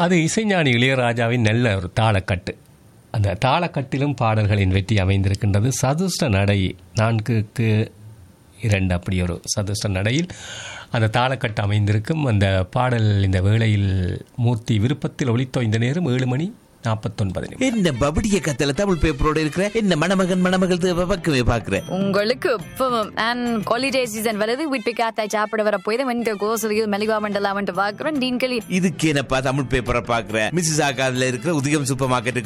அது இசைஞானி இளையராஜாவின் நல்ல ஒரு தாளக்கட்டு அந்த தாளக்கட்டிலும் பாடல்களின் வெற்றி அமைந்திருக்கின்றது சதுஷ்ட நடை நான்குக்கு இரண்டு அப்படி ஒரு சதுஷ்ட நடையில் அந்த தாளக்கட்டு அமைந்திருக்கும் அந்த பாடல் இந்த வேளையில் மூர்த்தி விருப்பத்தில் ஒளித்தோ இந்த நேரம் ஏழு மணி நாற்பத்தொன்பது நிமிடம் என்ன பபடிய கத்தல தமிழ் பேப்பரோட இருக்கிற என்ன மணமகன் மணமகள் தேவை பக்கமே பாக்குற உங்களுக்கு இப்பவும் அண்ட் ஹாலிடே சீசன் வருது வீட்டு காத்தாய் சாப்பிட வர போய் வந்து கோசலியில் மெலிவா மண்டலாம் வந்து பாக்குறோம் நீங்களே இதுக்கு என்னப்பா தமிழ் பேப்பரை பாக்குற மிஸ்ஸஸ் ஆகாதுல இருக்கிற உதயம் சூப்பர் மார்க்கெட்டுக்கு